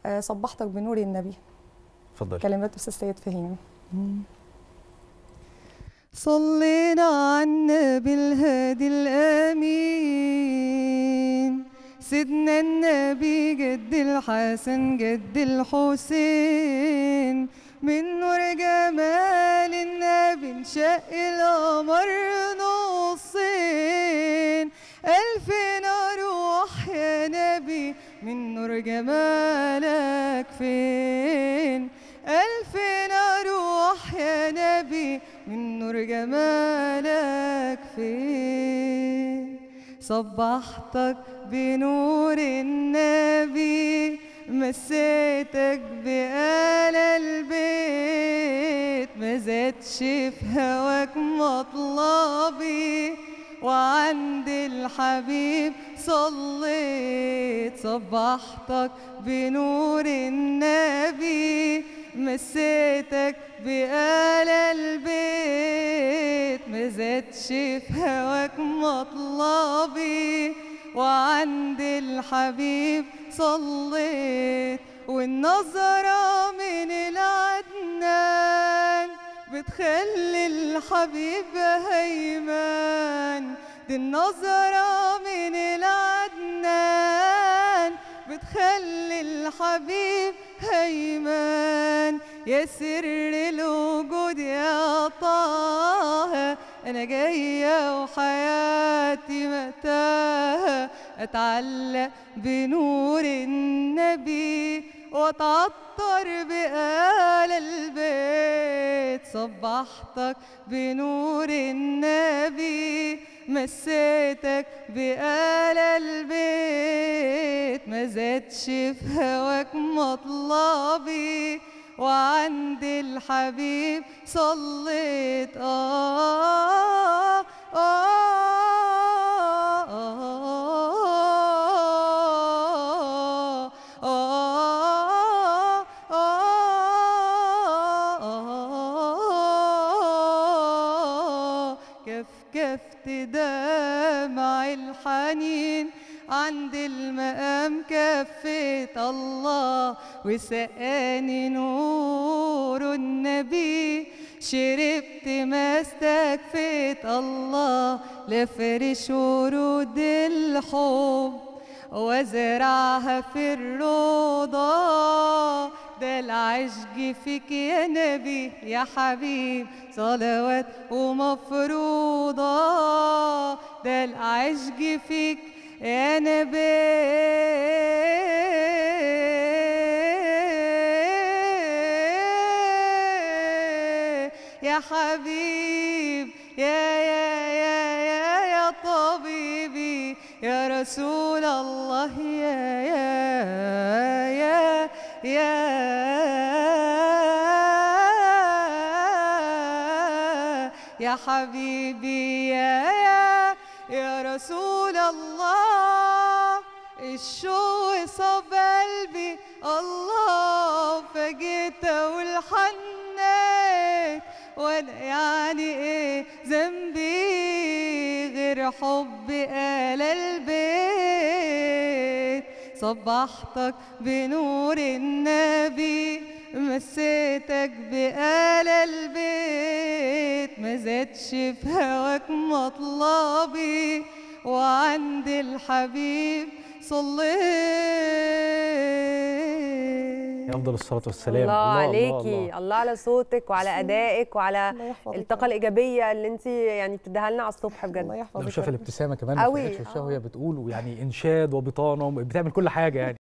آه، صبحتك بنور النبي اتفضلي كلمات استاذ سيد فهيم صلينا على النبي الهادي الامين سيدنا النبي جد الحسن جد الحسين من نور جمال النبي انشق القمر نصين ألف روح يا نبي من نور جمالك فين ألف روح يا نبي من نور جمالك فين صبحتك بنور النبي مسيتك بآل البيت ما زادش في هواك مطلبي وعند الحبيب صليت صبحتك بنور النبي مسيتك بآل البيت ما زادش في هواك مطلبي وعند الحبيب صليت والنظرة من العدنان بتخلي الحبيب هيمان دي النظرة من العدنان بتخلي الحبيب هيمان يا سر الوجود يا طه انا جايه وحياتي متاهه اتعلق بنور النبي واتعطر بآل البيت صبحتك بنور النبي مسيتك بآل البيت ما زادش في هواك مطلبي وعند الحبيب صليت آه آه آه آه آه كف كفت دمع الحنين عند المقام كفيت الله وسقاني نور النبي شربت ما استكفيت الله لفرش ورود الحب وزرعها في الروضة ده العشق فيك يا نبي يا حبيب صلوات ومفروضة ده العشق فيك يا نبي يا حبيب يا يا يا يا يا طبيبي يا رسول الله يا يا يا يا يا حبيبي يا يا يا رسول الله الشوق صاب قلبي الله فجيت والحنيت وانا يعني ايه ذنبي غير حب آل البيت صبحتك بنور النبي مسيتك بآل البيت ما زادش في هواك مطلبي وعند الحبيب صليت افضل الصلاه والسلام الله, عليكي الله. الله. على صوتك وعلى ادائك وعلى الله يحفظك الطاقه الايجابيه اللي انت يعني بتديها لنا على الصبح الله بجد يحفظك لو شاف يا رب. الابتسامه كمان أوي. في وشها وهي بتقول ويعني انشاد وبطانه بتعمل كل حاجه يعني